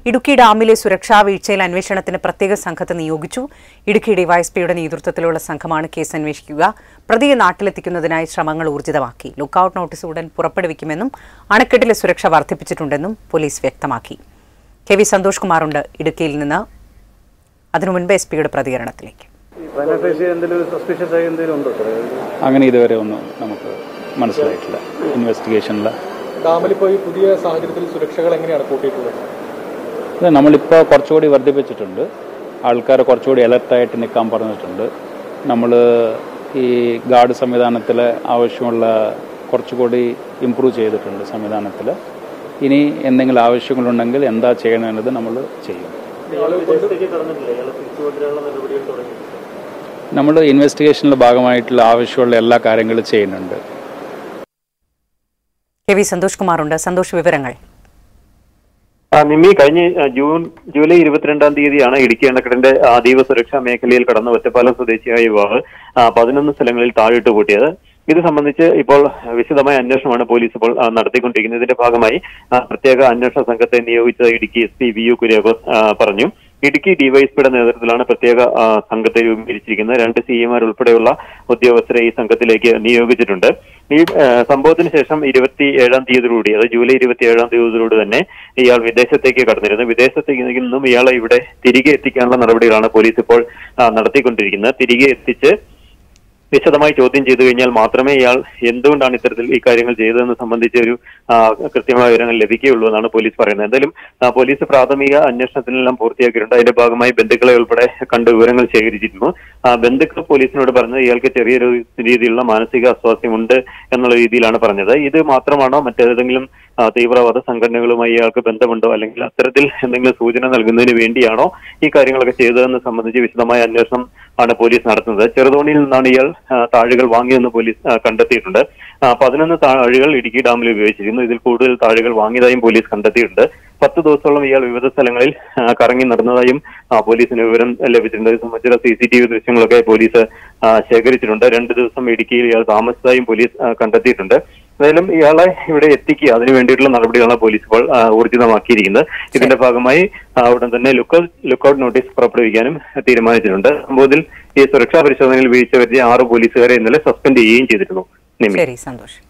ഇടുക്കി ഡാമിലെ സുരക്ഷാ വീഴ്ചയിൽ അന്വേഷണത്തിന് പ്രത്യേക സംഘത്തെ നിയോഗിച്ചു ഇടുക്കി ഡിവൈഎസ്പിയുടെ നേതൃത്വത്തിലുള്ള സംഘമാണ് കേസ് അന്വേഷിക്കുക പ്രതിയെ നാട്ടിലെത്തിക്കുന്നതിനായി ശ്രമങ്ങൾ ഊർജിതമാക്കി ലുക്കൌട്ട് നോട്ടീസ് ഉടൻ പുറപ്പെടുവിക്കുമെന്നും അണക്കെട്ടിലെ സുരക്ഷ വർദ്ധിപ്പിച്ചിട്ടുണ്ടെന്നും പോലീസ് വ്യക്തമാക്കി കെ വി സന്തോഷ് കുമാറുണ്ട് ഇടുക്കിയിൽ നിന്ന് അതിനു മുൻപ് എസ് പിയുടെ പ്രതികരണത്തിലേക്ക് ബെനഫിഷ്യറി എന്തെങ്കിലും സസ്പീഷ്യസ് ആയി എന്തെങ്കിലും ഉണ്ടോ സാറേ അങ്ങനെ ഇതുവരെ ഒന്നും നമുക്ക് മനസ്സിലായിട്ടില്ല ഇൻവെസ്റ്റിഗേഷനിൽ ഡാമിൽ ഇപ്പോൾ ഈ പുതിയ സാഹചര്യത്തിൽ സുരക്ഷകൾ എങ്ങനെയാണ് കൂട്ടിയിട്ടുള്ളത് ഇത് നമ്മളിപ്പോൾ കുറച്ചുകൂടി വർദ്ധിപ്പിച്ചിട്ടുണ്ട് ആൾക്കാരെ കുറച്ചുകൂടി അലർട്ടായിട്ട് നിൽക്കാൻ പറഞ്ഞിട്ടുണ്ട് നമ്മൾ ഈ ഗാർഡ് സംവിധാനത്തിൽ ആവശ്യമുള്ള കുറച്ചുകൂടി ഇമ്പ്രൂവ് ചെയ്തിട്ടുണ്ട് സംവിധാനത്തിൽ ഇനി എന്തെങ്കിലും ആവശ്യങ്ങളുണ്ടെങ്കിൽ എന്താ ചെയ്യണമെന്നത് നമ്മൾ ചെയ്യും നമ്മൾ ഇൻവെസ്റ്റിഗേഷനിലെ ഭാഗമായിട്ടുള്ള ആവശ്യമുള്ള എല്ലാ കാര്യങ്ങളും ചെയ്യുന്നുണ്ട് കെ വി സന്തോഷ് കുമാറുണ്ട് സന്തോഷ് വിവരങ്ങൾ ആ, നിമ്മി കഴിഞ്ഞ ആ, ജൂൺ ജൂലൈ ഇരുപത്തിരണ്ടാം തീയതിയാണ് ഇടുക്കി അണക്കെട്ടിന്റെ അതീവ സുരക്ഷാ മേഖലയിൽ കടന്ന ഒറ്റപ്പാലം സ്വദേശിയായ യുവാവ് ആ, പതിനൊന്ന് സ്ഥലങ്ങളിൽ താഴിട്ട് കൂട്ടിയത് ഇത് സംബന്ധിച്ച് ഇപ്പോൾ വിശദമായ അന്വേഷണമാണ് പോലീസ് ഇപ്പോൾ ആ, നടത്തിക്കൊണ്ടിരിക്കുന്നത് ഇതിന്റെ ഭാഗമായി ആ, പ്രത്യേക അന്വേഷണ സംഘത്തെ നിയോഗിച്ച Idukki S P V U Kuriakose ആ, പറഞ്ഞു ഇടുക്കി ഡിവൈഎസ്പിയുടെ നേതൃത്വത്തിലാണ് പ്രത്യേക ആ, സംഘത്തെ രൂപീകരിച്ചിരിക്കുന്നത് രണ്ട് സി എമാർ ഉൾപ്പെടെയുള്ള ഉദ്യോഗസ്ഥരെ ഈ സംഘത്തിലേക്ക് നിയോഗിച്ചിട്ടുണ്ട് ഈ ആ, സംഭവത്തിന് ശേഷം ഇരുപത്തി ഏഴാം തീയതിയോടുകൂടി അതായത് ജൂലൈ ഇരുപത്തി ഏഴാം തീയതിയോടുകൂടി തന്നെ ഇയാൾ വിദേശത്തേക്ക് കടന്നിരുന്നു വിദേശത്തേക്ക് നിന്നും ഇയാളെ ഇവിടെ തിരികെ എത്തിക്കാനുള്ള നടപടികളാണ് പോലീസ് ഇപ്പോൾ ആ, നടത്തിക്കൊണ്ടിരിക്കുന്നത് തിരികെ എത്തിച്ച് വിശദമായി ചോദ്യം ചെയ്തു കഴിഞ്ഞാൽ മാത്രമേ ഇയാൾ എന്തുകൊണ്ടാണ് ഇത്തരത്തിൽ ഈ കാര്യങ്ങൾ ചെയ്തതെന്ന് സംബന്ധിച്ച ഒരു ആ, കൃത്യമായ വിവരങ്ങൾ ലഭിക്കുകയുള്ളൂ എന്നാണ് പോലീസ് പറയുന്നത് എന്തായാലും ആ, പോലീസ് പ്രാഥമിക അന്വേഷണത്തിനെല്ലാം പൂർത്തിയാക്കിയിട്ടുണ്ട് അതിന്റെ ഭാഗമായി ബന്ധുക്കളെ ഉൾപ്പെടെ കണ്ട് വിവരങ്ങൾ ശേഖരിച്ചിരുന്നു ആ, ബന്ധുക്കൾ പോലീസിനോട് പറഞ്ഞത് ഇയാൾക്ക് ചെറിയൊരു രീതിയിലുള്ള മാനസിക അസ്വാസ്ഥ്യമുണ്ട് എന്നുള്ള രീതിയിലാണ് പറഞ്ഞത് ഇത് മാത്രമാണോ മറ്റേതെങ്കിലും ആ, തീവ്രവാദ സംഘടനകളുമായി ഇയാൾക്ക് ബന്ധമുണ്ടോ അല്ലെങ്കിൽ അത്തരത്തിൽ എന്തെങ്കിലും സൂചന നൽകുന്നതിന് വേണ്ടിയാണോ ഈ കാര്യങ്ങളൊക്കെ ചെയ്തതെന്ന് സംബന്ധിച്ച് വിശദമായ അന്വേഷണം ആണ് പോലീസ് നടത്തുന്നത് ചെറുതോണിയിൽ നിന്നാണ് ഇയാൾ ആ, താഴുകൾ വാങ്ങിയതെന്ന് പോലീസ് ആ, കണ്ടെത്തിയിട്ടുണ്ട് ആ, പതിനൊന്ന് താഴുകൾ ഇടുക്കി ഡാമിൽ ഉപയോഗിച്ചിരുന്നു ഇതിൽ കൂടുതൽ താഴുകൾ വാങ്ങിയതായും പോലീസ് കണ്ടെത്തിയിട്ടുണ്ട് പത്ത് ദിവസത്തോളം ഇയാൾ വിവിധ സ്ഥലങ്ങളിൽ ആ, കറങ്ങി നടന്നതായും ആ, പോലീസിന് വിവരം ലഭിച്ചിട്ടുണ്ട് ഇത് സംബന്ധിച്ച സി സി ടി വി ദൃശ്യങ്ങളൊക്കെ പോലീസ് ആ, ശേഖരിച്ചിട്ടുണ്ട് രണ്ട് ദിവസം ഇടുക്കിയിൽ ഇയാൾ താമസിച്ചതായും പോലീസ് ആ, കണ്ടെത്തിയിട്ടുണ്ട് എന്തായാലും ഇയാളെ ഇവിടെ എത്തിക്കുക അതിനു വേണ്ടിയിട്ടുള്ള നടപടികളാണ് പോലീസ് ഇപ്പോൾ ആ, ഊർജിതമാക്കിയിരിക്കുന്നത് ഇതിന്റെ ഭാഗമായി ആ, ഉടൻ തന്നെ ലുക്കൌട്ട് ലുക്കൌട്ട് നോട്ടീസ് പുറപ്പെടുവിക്കാനും തീരുമാനിച്ചിട്ടുണ്ട് സംഭവത്തിൽ ഈ സുരക്ഷാ പരിശോധനയിൽ വീഴ്ച വരുത്തിയ ആറ് പോലീസുകാരെ ഇന്നലെ സസ്പെൻഡ് ചെയ്യുകയും ചെയ്തിരുന്നു നിമി ശരി സന്തോഷ്